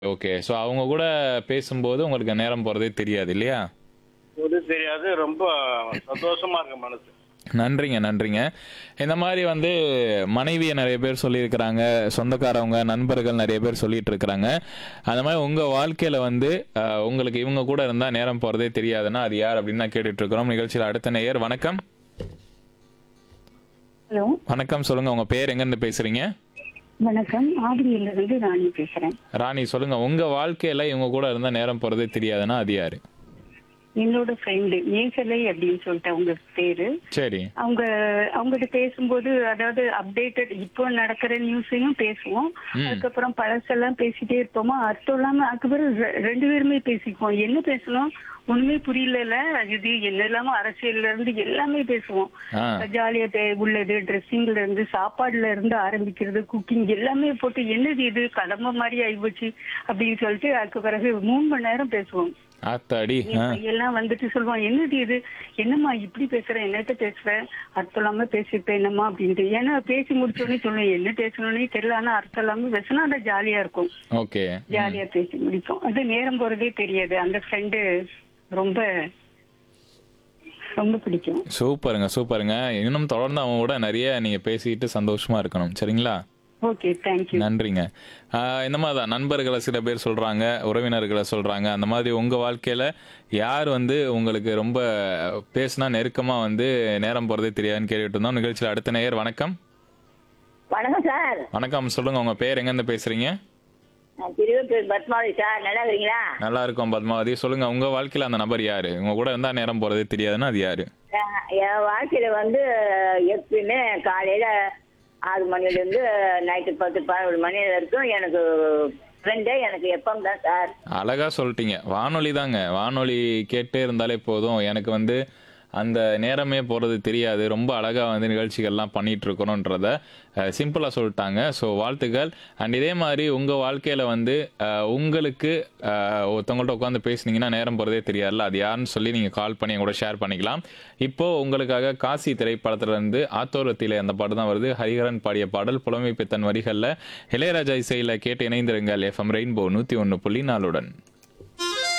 Okay. So அவங்க கூட பேசும்போது உங்களுக்கு நேரம் போறதே தெரியாது இல்லையா? ஒரு தெரியாது ரொம்ப சந்தோஷமா இருக்கு மனசு நன்றிங்க, நன்றிங்க. இந்த மாரி வந்து மனைவிய நெறைய பேர் சொல்லியிருக்கிறாங்க. சொந்தக்காரவங்க, நண்பர்கள் நெறைய பேர் சொல்லிட்டு இருக்கிறாங்க. அந்த மாரி உங்க வாழ்க்கையில வந்து அ உங்களுக்கு இவங்க கூட இருந்தா நேரம் போறதே தெரியாதுன்னா, அது யார் அப்படின்னு தான் கேட்டுட்டு இருக்கிறோம். நிகழ்ச்சியில அடுத்த நேயர் வணக்கம். ஹலோ வணக்கம் சொல்லுங்க. உங்க பேர் எங்கேருந்து பேசுறீங்க? வணக்கம் ஆதிரியிலிருந்து ராணி பேசுறேன் ராணி சொல்லுங்க. உங்க வாழ்க்கையில இவங்க கூட இருந்தா நேரம் போறதே தெரியாதுன்னா, அது யாரு? என்னோட ஃப்ரெண்டு மேகலை அப்படின்னு சொல்லிட்டு அவங்க பேரு சரி. அவங்க அவங்ககிட்ட பேசும்போது அதாவது அப்டேட்டட் இப்போ நடக்கிற நியூஸையும் பேசுவோம் ம். அதுக்கப்புறம் பழசெல்லாம் பேசிட்டே இருப்போமா அர்த்தம் இல்லாம அதுக்கப்புறம் ரெ- ரெண்டு பேருமே பேசிக்குவோம் என்ன பேசணும் ஒண்ணுமே புரியல இது என்ன இல்லாம அரசியல்ல இருந்து எல்லாமே பேசுவோம் ஆ. ஜாலியா பே- உள்ளது ட்ரெஸ்ஸிங்ல இருந்து சாப்பாடுல இருந்து ஆரம்பிக்கிறது குக்கிங் எல்லாமே போட்டு என்னது இது கடமை மாதிரி ஆயிப்போச்சு அப்படின்னு சொல்லிட்டு அதுக்கு பிறகு மூணு மணி நேரம் பேசுவோம் ஆத்தாடி. ஆ. எல்லாம் வந்துட்டு சொல்லுவான் என்னது இது என்னம்மா இப்படி பேசுற என்னத்த பேசுற அர்த்தம் இல்லாம பேசிருப்ப என்னம்மா அப்படின்ட்டு ஏன்னா பேசி முடிச்ச உடனே சொல்லுவேன் என்ன பேசணும்னே தெரியல ஆனா அர்த்தம் இல்லாம பேசினா அது ஜாலியா இருக்கும் ஓகே. ஜாலியா பேசி முடிப்போம் அது நேரம் போறதே தெரியாது அந்த ஃப்ரெண்டு ரொம்ப ரொம்ப பிடிக்கும் சூப்பருங்க, சூப்பருங்க. இன்னும் தொடர்ந்து அவங்க கூட நெறைய நீங்க பேசிட்டு சந்தோஷமா இருக்கணும். சரிங்களா? ஓகே தேங்க்யூ நன்றிங்க. ஆ, இந்த மாதிரி தான் நண்பர்களை சில பேர் சொல்றாங்க, உறவினர்களை சொல்றாங்க. அந்த மாதிரி உங்க வாழ்க்கையில யார் வந்து உங்களுக்கு ரொம்ப பேசினா நெருக்கமா வந்து நேரம் போறதே தெரியாதுன்னு கேட்டுட்டு இருந்தோம். நிகழ்ச்சியில் அடுத்த நேயர் வணக்கம். வணக்கம் சார் வணக்கம் சொல்லுங்க உங்க பேர் எங்க இருந்து பேசுறீங்க? நான் திருவத்தூர் பத்மாவதி சார் நல்லா இருக்கிறீங்களா நல்லா இருக்கும் பத்மாவதி. சொல்லுங்க உங்க வாழ்க்கையில அந்த நபர் யாரு? உங்க கூட இருந்தா நேரம் போறதே தெரியாதுன்னா அது யாரு? அஹ் என் வாழ்க்கையில வந்து எப்பயுமே காலையில ஆறு மணில இருந்து நைட்டு பத்து பதினொரு மணி வரைக்கும் எனக்கு ஃப்ரெண்டே எனக்கு எப்பம் தான் சார் அழகா சொல்லிட்டீங்க. வானொலி தாங்க. வானொலி கேட்டே இருந்தாலே போதும். எனக்கு வந்து அந்த நேரமே போறது தெரியாது. ரொம்ப அழகா வந்து நிகழ்ச்சிகள்லாம் பண்ணிட்டு இருக்கணும்ன்றத அஹ், சிம்பிளா சொல்லிட்டாங்க. ஸோ வாழ்த்துக்கள். அண்ட் இதே மாதிரி உங்க வாழ்க்கையில வந்து அஹ், உங்களுக்கு அஹ், ஒருத்தவங்கள்ட்ட உட்காந்து பேசுனீங்கன்னா நேரம் போறதே தெரியாதுல்ல. அது யாருன்னு சொல்லி நீங்க கால் பண்ணி என் கூட ஷேர் பண்ணிக்கலாம். இப்போ உங்களுக்காக காசி திரைப்படத்துல இருந்து ஆத்தோரத்திலே அந்த பாட்டு தான் வருது. ஹரிஹரன் பாடிய பாடல் புலமை பித்தன் வரிகள்ல இளையராஜா இசையில கேட்டு இணைந்திருங்கள் எஃப்எம் ரெயின்போ நூத்தி ஒன்னு புள்ளி நாலுடன்